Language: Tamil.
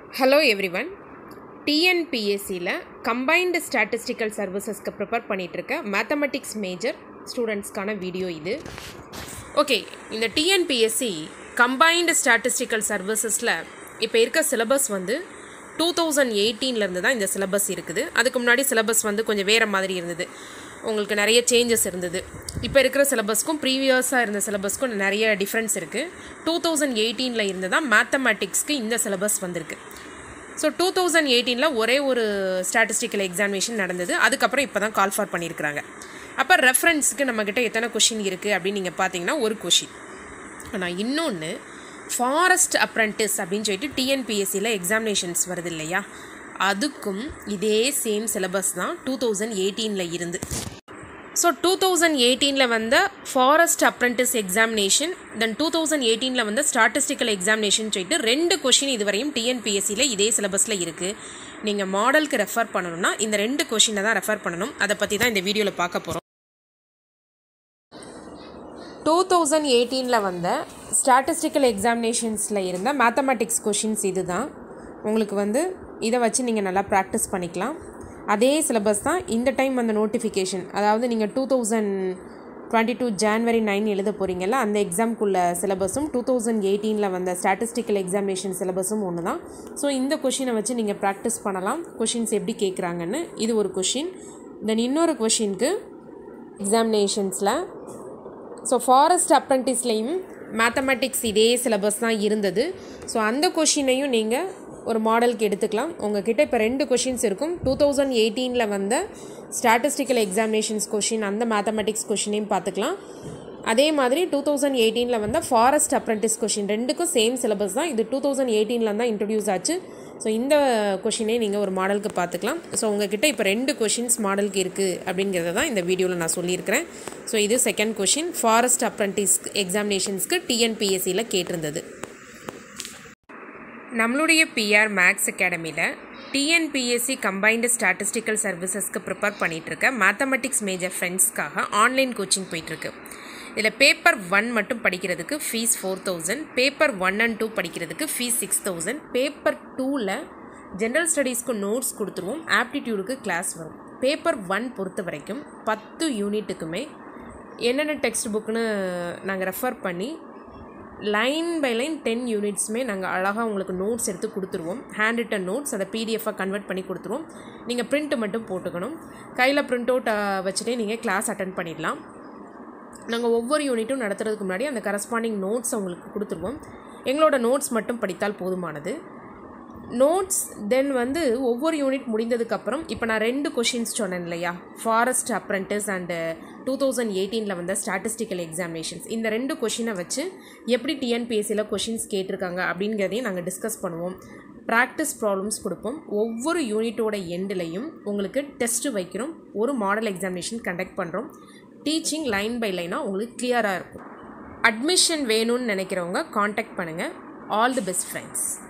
ஹலோ எவ்ரிவன் டிஎன்பிஎஸ்சியில் கம்பைன்டு ஸ்டாட்டிஸ்டிக்கல் சர்வீசஸ்க்கு ப்ரிப்பேர் பண்ணிகிட்ருக்க மேத்தமெட்டிக்ஸ் மேஜர் ஸ்டூடெண்ட்ஸ்க்கான வீடியோ இது ஓகே இந்த டிஎன்பிஎஸ்சி கம்பைன்டு ஸ்டாட்டிஸ்டிக்கல் சர்வீசஸில் இப்போ இருக்க சிலபஸ் வந்து டூ தௌசண்ட் எயிட்டீன்லேருந்து தான் இந்த சிலபஸ் இருக்குது அதுக்கு முன்னாடி சிலபஸ் வந்து கொஞ்சம் வேறு மாதிரி இருந்தது உங்களுக்கு நிறைய சேஞ்சஸ் இருந்தது இப்போ இருக்கிற சிலபஸ்க்கும் ப்ரீவியஸாக இருந்த சிலபஸ்க்கும் நிறைய டிஃப்ரென்ஸ் இருக்குது டூ தௌசண்ட் எயிட்டீனில் இருந்து தான் மேத்தமேட்டிக்ஸ்க்கு இந்த சிலபஸ் வந்திருக்கு ஸோ டூ தௌசண்ட் எயிட்டீனில் ஒரே ஒரு ஸ்டாட்டிஸ்டிக்கல் எக்ஸாமினேஷன் நடந்தது அதுக்கப்புறம் இப்போ தான் கால் ஃபார் பண்ணியிருக்கிறாங்க அப்போ ரெஃபரன்ஸுக்கு நம்மக்கிட்ட எத்தனை கொஷின் இருக்குது அப்படின்னு நீங்கள் பார்த்தீங்கன்னா ஒரு கொஷின் ஆனால் இன்னொன்று ஃபாரஸ்ட் அப்ரண்டிஸ் அப்படின்னு சொல்லிட்டு டிஎன்பிஎஸ்சியில் எக்ஸாமினேஷன்ஸ் வருது இல்லையா அதுக்கும் இதே சேம் சிலபஸ் தான் டூ தௌசண்ட் எயிட்டீனில் இருந்து ஸோ டூ தௌசண்ட் எயிட்டீனில் வந்த forest apprentice examination then two thousand எயிட்டீனில் வந்த ஸ்டாட்டிஸ்டிக்கல் எக்ஸாமினேஷன் சொல்லிட்டு ரெண்டு கொஷின் இதுவரையும் டிஎன்பிஎஸ்சியில் இதே சிலபஸில் இருக்குது நீங்கள் மாடலுக்கு ரெஃபர் பண்ணணும்னா இந்த ரெண்டு கொஷினை தான் ரெஃபர் பண்ணணும் அதை பற்றி தான் இந்த வீடியோவில் பார்க்க போகிறோம் டூ தௌசண்ட் எயிட்டீனில் வந்த ஸ்டாட்டிஸ்டிக்கல் எக்ஸாமினேஷன்ஸில் இருந்த மேத்தமெட்டிக்ஸ் கொஷின்ஸ் இது தான் உங்களுக்கு வந்து இதை வச்சு நீங்கள் நல்லா ப்ராக்டிஸ் பண்ணிக்கலாம் அதே சிலபஸ் தான் இந்த டைம் வந்த நோட்டிஃபிகேஷன் அதாவது நீங்கள் two thousand twenty two January nine எழுத போகிறீங்கல்ல அந்த எக்ஸாம்க்குள்ள சிலபஸும் டூ தௌசண்ட் எயிட்டீனில் வந்த ஸ்டாட்டிஸ்டிக்கல் எக்ஸாமினேஷன் சிலபஸும் ஒன்று தான் ஸோ இந்த கொஷினை வச்சு நீங்கள் ப்ராக்டிஸ் பண்ணலாம் கொஷின்ஸ் எப்படி கேட்குறாங்கன்னு இது ஒரு கொஷின் தென் இன்னொரு கொஷினுக்கு எக்ஸாமினேஷன்ஸில் ஸோ ஃபாரஸ்ட் அப்ரண்டிஸ்லேயும் மேத்தமெட்டிக்ஸ் இதே சிலபஸ் தான் இருந்தது ஸோ அந்த கொஷினையும் நீங்கள் ஒரு மாடலுக்கு எடுத்துக்கலாம் உங்ககிட்ட இப்போ ரெண்டு கொஷின்ஸ் இருக்கும் டூ தௌசண்ட் எயிட்டீனில் வந்த ஸ்டாட்டிஸ்டிக்கல் எக்ஸாமினேஷன்ஸ் கொஷின் அந்த மேத்தமெட்டிக்ஸ் கொஷினையும் பார்த்துக்கலாம் அதே மாதிரி டூ தௌசண்ட் எயிட்டீனில் வந்த ஃபாரஸ்ட் அப்ரண்டிஸ் கொஷின் ரெண்டுக்கும் சேம் சிலபஸ் தான் இது டூ தௌசண்ட் எயிட்டீனில் தான் இன்ட்ரடியூஸ் ஆச்சு ஸோ இந்த கொஷினே நீங்கள் ஒரு மாடலுக்கு பார்த்துக்கலாம் ஸோ உங்ககிட்ட இப்போ ரெண்டு கொஷின்ஸ் மாடலுக்கு இருக்குது அப்படிங்கிறத தான் இந்த வீடியோவில் நான் சொல்லியிருக்கிறேன் ஸோ இது செகண்ட் கொஷின் ஃபாரஸ்ட் அப்ரண்டிஸ் எக்ஸாமினேஷன்ஸ்க்கு டிஎன்பிஎஸ்சியில் கேட்டிருந்தது நம்மளுடைய பிஆர் மேக்ஸ் அகாடமியில் டிஎன்பிஎஸ்சி கம்பைன்டு ஸ்டாட்டிஸ்டிக்கல் சர்வீசஸ்க்கு ப்ரிப்பேர் பண்ணிகிட்ருக்க மேத்தமெட்டிக்ஸ் மேஜர் ஃப்ரெண்ட்ஸ்க்காக ஆன்லைன் கோச்சிங் போயிட்டுருக்கு இதில் பேப்பர் ஒன் மட்டும் படிக்கிறதுக்கு fees four thousand paper one and two படிக்கிறதுக்கு ஃபீஸ் சிக்ஸ் தௌசண்ட் பேப்பர் டூவில் ஜென்ரல் ஸ்டடீஸ்க்கு நோட்ஸ் கொடுத்துருவோம் ஆப்டிடியூடுக்கு கிளாஸ் வரும் பேப்பர் ஒன் பொறுத்த வரைக்கும் பத்து யூனிட்டுக்குமே என்னென்ன டெக்ஸ்ட் புக்குன்னு நாங்கள் ரெஃபர் பண்ணி லைன் பை லைன் டென் யூனிட்ஸுமே நாங்கள் அழகாக உங்களுக்கு நோட்ஸ் எடுத்து கொடுத்துருவோம் ஹேண்ட் ரிட்டன் நோட்ஸ் அதை பிடிஎஃபாக கன்வெர்ட் பண்ணி கொடுத்துருவோம் நீங்கள் பிரிண்ட்டு மட்டும் போட்டுக்கணும் கையில் பிரிண்ட் அவுட் வச்சுட்டே நீங்கள் கிளாஸ் அட்டன் பண்ணிடலாம் நாங்கள் ஒவ்வொரு யூனிட்டும் நடத்துறதுக்கு முன்னாடி அந்த கரஸ்பாண்டிங் நோட்ஸ் உங்களுக்கு கொடுத்துருவோம் எங்களோட நோட்ஸ் மட்டும் படித்தால் போதுமானது நோட்ஸ் தென் வந்து ஒவ்வொரு யூனிட் முடிந்ததுக்கப்புறம் இப்போ நான் ரெண்டு கொஷின்ஸ் சொன்னேன் இல்லையா forest apprentice and two thousand எயிட்டீனில் வந்த ஸ்டாட்டிஸ்டிக்கல் எக்ஸாமினேஷன்ஸ் இந்த ரெண்டு கொஷினை வச்சு எப்படி டிஎன்பிஎஸ்சியில் கொஷின்ஸ் கேட்டிருக்காங்க அப்படிங்கிறதையும் நாங்கள் டிஸ்கஸ் பண்ணுவோம் ப்ராக்டிஸ் ப்ராப்ளம்ஸ் கொடுப்போம் ஒவ்வொரு யூனிட்டோட எண்டுலையும் உங்களுக்கு டெஸ்ட்டு வைக்கிறோம் ஒரு மாடல் எக்ஸாமினேஷன் கண்டக்ட் பண்ணுறோம் டீச்சிங் லைன் பை லைனாக உங்களுக்கு கிளியராக இருக்கும் அட்மிஷன் வேணும்னு நினைக்கிறவங்க காண்டாக்ட் பண்ணுங்கள் ஆல் தி பெஸ்ட் ஃப்ரெண்ட்ஸ்